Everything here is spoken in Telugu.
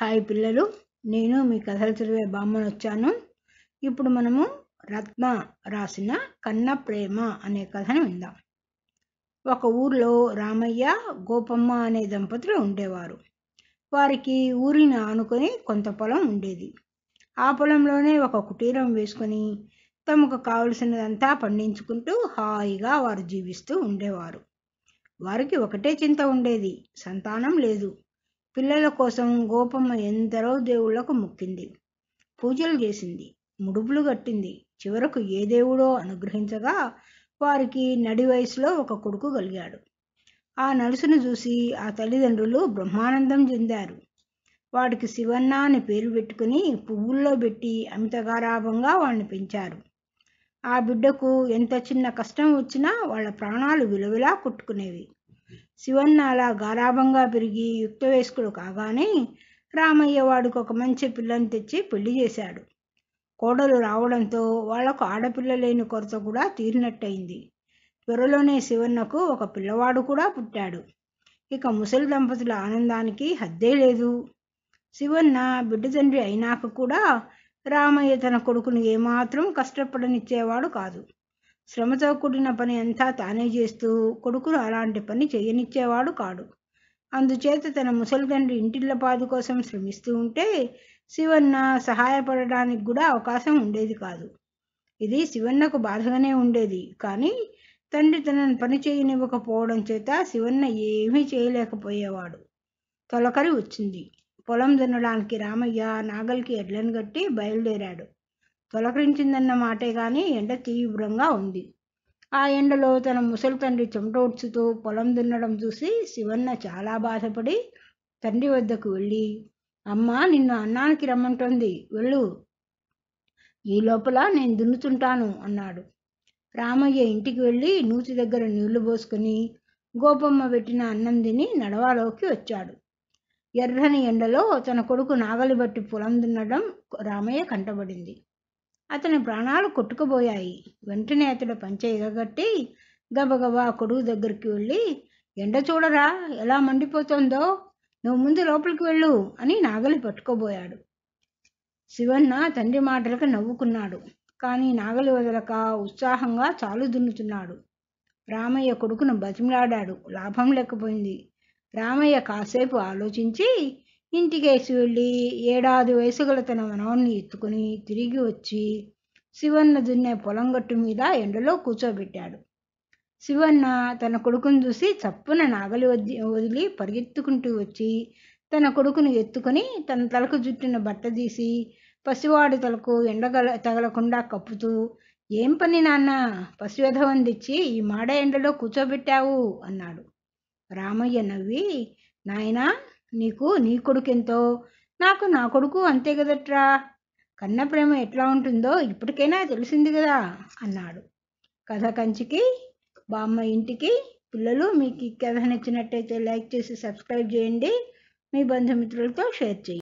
హాయ్ పిల్లలు నేను మీ కథలు చదివే బామ్మను వచ్చాను ఇప్పుడు మనము రత్న రాసిన కన్న ప్రేమ అనే కథను విందాం ఒక ఊర్లో రామయ్య గోపమ్మ అనే దంపతులు ఉండేవారు వారికి ఊరిని ఆనుకొని కొంత పొలం ఉండేది ఆ పొలంలోనే ఒక కుటీరం వేసుకొని తమకు కావలసినదంతా పండించుకుంటూ హాయిగా వారు జీవిస్తూ ఉండేవారు వారికి ఒకటే చింత ఉండేది సంతానం లేదు పిల్లల కోసం గోపమ్మ ఎందరో దేవుళ్లకు మొక్కింది పూజలు చేసింది ముడుపులు కట్టింది చివరకు ఏ దేవుడో అనుగ్రహించగా వారికి నడి వయసులో ఒక కొడుకు కలిగాడు ఆ నలుసును చూసి ఆ తల్లిదండ్రులు బ్రహ్మానందం చెందారు వాడికి శివన్న అని పేరు పెట్టుకుని పువ్వుల్లో పెట్టి అమిత గారాభంగా వాడిని పెంచారు ఆ బిడ్డకు ఎంత చిన్న కష్టం వచ్చినా వాళ్ళ ప్రాణాలు విలువిలా కొట్టుకునేవి శివన్న అలా గారాభంగా పెరిగి యుక్త వయస్కుడు కాగానే రామయ్య వాడికి ఒక మంచి పిల్లని తెచ్చి పెళ్లి చేశాడు కోడలు రావడంతో వాళ్లకు ఆడపిల్ల లేని కొరత కూడా తీరినట్టయింది త్వరలోనే శివన్నకు ఒక పిల్లవాడు కూడా పుట్టాడు ఇక ముసలి దంపతుల ఆనందానికి హద్దే లేదు శివన్న బిడ్డ తండ్రి అయినాక కూడా రామయ్య తన కొడుకును ఏమాత్రం కష్టపడనిచ్చేవాడు కాదు శ్రమతో కూడిన పని అంతా తానే చేస్తూ కొడుకును అలాంటి పని చేయనిచ్చేవాడు కాడు అందుచేత తన ముసలి తండ్రి ఇంటిల్లపాదు కోసం శ్రమిస్తూ ఉంటే శివన్న సహాయపడడానికి కూడా అవకాశం ఉండేది కాదు ఇది శివన్నకు బాధగానే ఉండేది కానీ తండ్రి తనను పని చేయనివ్వకపోవడం చేత శివన్న ఏమీ చేయలేకపోయేవాడు తొలకరి వచ్చింది పొలం దున్నడానికి రామయ్య నాగలికి ఎడ్లను కట్టి బయలుదేరాడు తొలకరించిందన్న మాటే కానీ ఎండ తీవ్రంగా ఉంది ఆ ఎండలో తన ముసలి తండ్రి చెమటోడ్చుతూ పొలం దున్నడం చూసి శివన్న చాలా బాధపడి తండ్రి వద్దకు వెళ్ళి అమ్మ నిన్ను అన్నానికి రమ్మంటోంది వెళ్ళు ఈ లోపల నేను దున్నుతుంటాను అన్నాడు రామయ్య ఇంటికి వెళ్ళి నూతి దగ్గర నీళ్లు పోసుకుని గోపమ్మ పెట్టిన అన్నం తిని నడవాలోకి వచ్చాడు ఎర్రని ఎండలో తన కొడుకు నాగలి బట్టి పొలం దున్నడం రామయ్య కంటబడింది అతని ప్రాణాలు కొట్టుకుపోయాయి వెంటనే అతడు పంచె ఎగగట్టి గబగబా కొడుకు దగ్గరికి వెళ్ళి ఎండ చూడరా ఎలా మండిపోతుందో నువ్వు ముందు లోపలికి వెళ్ళు అని నాగలి పట్టుకోబోయాడు శివన్న తండ్రి మాటలకు నవ్వుకున్నాడు కానీ నాగలి వదలక ఉత్సాహంగా చాలు దున్నుతున్నాడు రామయ్య కొడుకును బతిమలాడాడు లాభం లేకపోయింది రామయ్య కాసేపు ఆలోచించి ఇంటికేసి వెళ్ళి ఏడాది వయసు గల తన మనవన్ని ఎత్తుకుని తిరిగి వచ్చి శివన్న దున్నే పొలం గట్టు మీద ఎండలో కూర్చోబెట్టాడు శివన్న తన కొడుకును చూసి చప్పున నాగలి వద్ది వదిలి పరిగెత్తుకుంటూ వచ్చి తన కొడుకును ఎత్తుకొని తన తలకు జుట్టిన బట్ట తీసి పసివాడి తలకు ఎండగల తగలకుండా కప్పుతూ ఏం పని నాన్న పసివెధవం తెచ్చి ఈ మాడ ఎండలో కూర్చోబెట్టావు అన్నాడు రామయ్య నవ్వి నాయనా నీకు నీ కొడుకెంతో నాకు నా కొడుకు అంతే కదట్రా కన్న ప్రేమ ఎట్లా ఉంటుందో ఇప్పటికైనా తెలిసింది కదా అన్నాడు కథ కంచికి బామ్మ ఇంటికి పిల్లలు మీకు ఈ కథ నచ్చినట్టయితే లైక్ చేసి సబ్స్క్రైబ్ చేయండి మీ బంధుమిత్రులతో షేర్ చేయండి